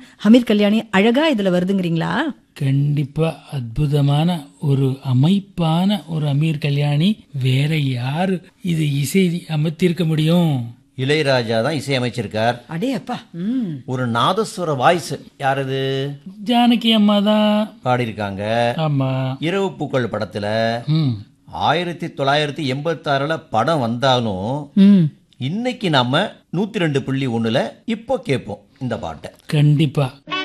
ஹமீர் கல்யாணி அழகா இதுல வருதுங்கிறீங்களா கண்டிப்பா அற்புதமான ஒரு அமைப்பான ஒரு அமீர் கல்யாணி வேற யாரு இது இசை அமைத்திருக்க முடியும் இளையராஜா தான் இசையமைச்சிருக்கார் அடே அப்பா ம் ஒரு நாதஸ்வர வாய்ஸ் யார் இது ஜானகி அம்மா தான் பாடியிருக்காங்க ஆமா இரவு பூக்கள் படத்துல ம் ஆயிரத்தி தொள்ளாயிரத்தி எண்பத்தாறுல படம் வந்தாலும் ம் இன்னைக்கு நாம நூத்தி ரெண்டு புள்ளி ஒண்ணுல இப்போ கேட்போம் இந்த பாட்டை கண்டிப்பா